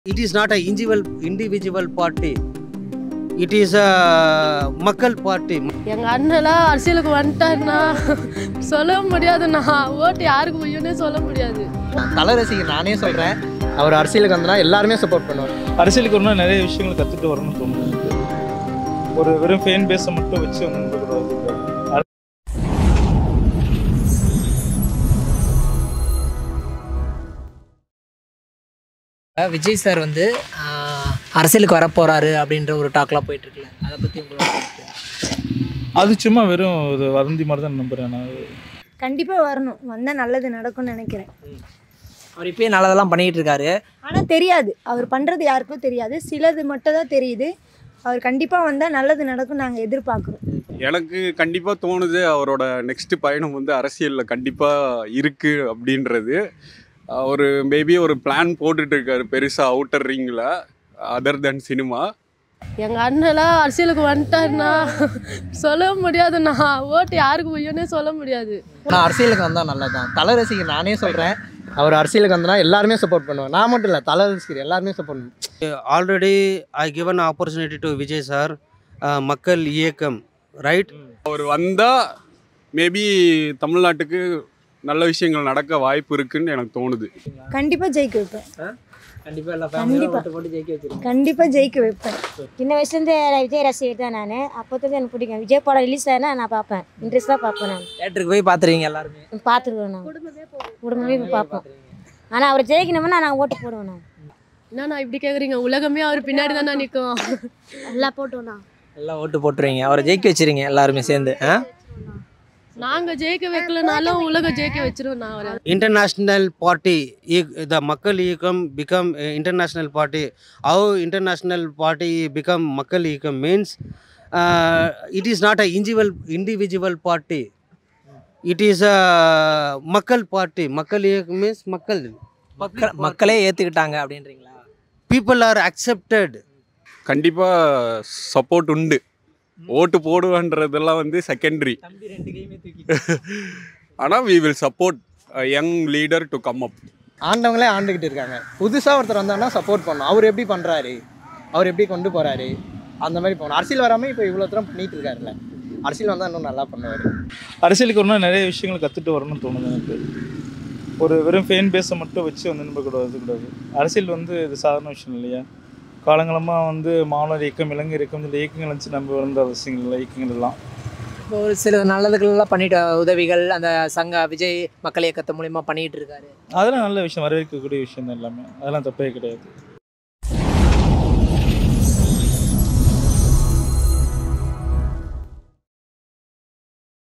It is not a individual individual party. It is a மக்கள் party எங்க அண்ணெல்லாம் அரசியலுக்கு வந்துட்டாருன்னா சொல்ல முடியாதுண்ணா ஓட்டு யாருக்கு போய்யுன்னே சொல்ல முடியாது தலை ரசிகர் நானே சொல்கிறேன் அவர் அரசியலுக்கு வந்தனா எல்லாருமே சப்போர்ட் பண்ணுவார் அரசியலுக்கு வரணும் நிறைய விஷயங்கள் கற்றுட்டு வரணும்னு தோணுது எனக்கு ஒரு வெறும் ஃபேன் பேஸை மட்டும் வச்சு வந்துடக்கூடாது விஜய் சார் வந்து ஆஹ், அரசியலுக்கு வரப்போறாரு அப்படின்ற ஒரு டாக்லாம் போயிட்டு இருக்குல்ல அதை பத்தி உங்களோட கருத்து? அது சும்மா வெறும் ஒரு வதந்தி மாதிரி தான் நம்புறேன் நான் கண்டிப்பாக வரணும் வந்தால் நல்லது நடக்கும்னு நினைக்கிறேன் அவர் இப்பயே நல்லதெல்லாம் பண்ணிட்டு இருக்காரு ஆனால் தெரியாது அவர் பண்ணுறது யாருக்கும் தெரியாது சிலது மட்டும் தான் தெரியுது அவர் கண்டிப்பாக வந்தால் நல்லது நடக்கும் நாங்கள் எதிர்பார்க்குறோம் எனக்கு கண்டிப்பாக தோணுது அவரோட நெக்ஸ்ட் பயணம் வந்து அரசியலில் கண்டிப்பாக இருக்குது அப்படின்றது ஒரு மேபி ஒரு பிளான் போட்டுட்டு இருக்காரு பெருசாக அவுட்டர் ரிங்கில் அதர் தென் சினிமா எங்க அண்ணெல்லாம் அரசியலுக்கு வந்துட்டாருன்னா சொல்ல முடியாதுண்ணா ஓட்டு யாருக்கு போய்யுன்னே சொல்ல முடியாது நான் அரசியலுக்கு வந்தால் நல்லது தான் தலை ரசிகர் நானே சொல்கிறேன் அவர் அரசியலுக்கு வந்தனா எல்லாருமே சப்போர்ட் பண்ணுவேன் நான் மட்டும் இல்லை தலை ரசிகர் எல்லாருமே சப்போர்ட் பண்ணுவேன் already I given opportunity to Vijay sir மக்கள் இயக்கம் ரைட் அவர் வந்தால் மேபி தமிழ்நாட்டுக்கு நல்ல விஷயங்கள் நடக்க வாய்ப்பு இருக்குன்னு எனக்கு தோணுது கண்டிப்பாக ஜெயிக்க வைப்பேன் கண்டிப்பா எல்லா கண்டிப்பா. ஃபேமிலியும் ஓட்டு போட்டு ஜெயிக்க வச்சிருக்கோம் கண்டிப்பாக ஜெயிக்க வைப்பேன் சின்ன வயசுலேருந்து விஜய் ரசிகர் தான் நான் அப்போத்துலேருந்து எனக்கு பிடிக்கும் விஜய் படம் ரிலீஸ் ஆனா நான் பார்ப்பேன் இன்ட்ரெஸ்ட்டாக பார்ப்பேன் நான் தேட்டருக்கு போய் பார்த்துருவீங்க எல்லாருமே பார்த்துருக்கோம் நான் குடும்பமே போய் பார்ப்போம் ஆனால் அவர் ஜெயிக்கணும்னா நான் ஓட்டு போடுவேன் நான் என்னண்ணா இப்படி கேக்குறீங்க உலகமே அவர் பின்னாடி தானே நிற்கும் நல்லா போட்டோம்ண்ணா எல்லாம் ஓட்டு போட்டுருவீங்க அவரை ஜெயிக்க வச்சிருங்க எல்லாருமே சேர்ந்து ஆ? நாங்க ஜெயிக்க வைக்கலனாலும் உலகம் ஜெயிக்க வச்சிருவோம் நான் அவரை international party e- the மக்கள் இயக்கம் become a international party how international party become மக்கள் இயக்கம் means uh, it is not a individual individual party it is a மக்கள் party மக்கள் இயக்கம் means மக்கள் மக்கள் மக்களே ஏத்துக்கிட்டாங்க அப்படின்றீங்களா people are accepted கண்டிப்பாக சப்போர்ட் உண்டு ஓட்டு போடுவேன்றதெல்லாம் வந்து செகண்டரி தம்பி ரெண்டு கையுமே தூக்கி ஆனால் we will support young leader to come up ஆண்டவங்களே ஆண்டுக்கிட்டு இருக்காங்க புதுசாக ஒருத்தர் வந்தாங்கன்னா சப்போர்ட் பண்ணணும் அவர் எப்படி பண்ணுறாரு அவர் எப்படி கொண்டு போகிறாரு அந்த மாதிரி போகணும் அரசியல் வராமல் இப்போ இவ்வளோ தூரம் பண்ணிட்டு இருக்காருல்ல அரசியல் வந்தால் இன்னும் நல்லா பண்ணுவார் அரசியலுக்கு வரணும் நிறைய விஷயங்கள் கற்றுட்டு வரணும்னு தோணுது எனக்கு ஒரு வெறும் ஃபேன் பேஸை மட்டும் வச்சு வந்து நம்பக்கூடாது கூடாது அரசியல் வந்து இது சாதாரண விஷயம் இல்லையா காலங்காலமாக வந்து மாணவர் இயக்கம் இளைஞர் இயக்கம் இந்த இயக்கங்கள் வச்சு நம்ம வந்த அவசியங்கள் இல்லை இயக்கங்கள் எல்லாம் இப்போ ஒரு சில நல்லதுகள்லாம் பண்ணிட்டு உதவிகள் அந்த சங்க விஜய் மக்கள் இயக்கத்து மூலியமா பண்ணிட்டு இருக்காரு அதெல்லாம் நல்ல விஷயம் வரவேற்கக்கூடிய விஷயம் தான் எல்லாமே அதெல்லாம் தப்பே கிடையாது